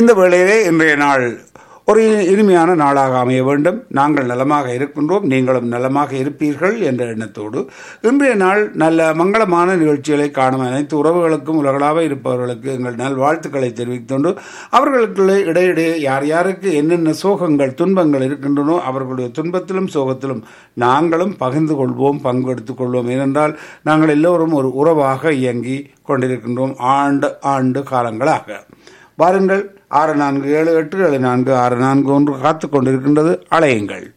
இந்த வேளையிலே இன்றைய நாள் ஒரு இனிமையான நாளாக அமைய வேண்டும் நாங்கள் நலமாக இருக்கின்றோம் நீங்களும் நலமாக இருப்பீர்கள் என்ற எண்ணத்தோடு இன்றைய நாள் நல்ல மங்களமான நிகழ்ச்சிகளை காணும் அனைத்து உறவுகளுக்கும் உலகளாக இருப்பவர்களுக்கு எங்கள் நல் வாழ்த்துக்களை தெரிவித்துண்டு அவர்களுக்குள்ளே இடையிடையே யார் யாருக்கு என்னென்ன சோகங்கள் துன்பங்கள் இருக்கின்றனோ அவர்களுடைய துன்பத்திலும் சோகத்திலும் நாங்களும் பகிர்ந்து கொள்வோம் பங்கு எடுத்துக் கொள்வோம் ஏனென்றால் நாங்கள் எல்லோரும் ஒரு உறவாக இயங்கி கொண்டிருக்கின்றோம் ஆண்டு ஆண்டு காலங்களாக வாருங்கள் ஆறு நான்கு ஏழு எட்டு ஏழு நான்கு ஆறு நான்கு ஒன்று காத்து கொண்டிருக்கின்றது அலையுங்கள்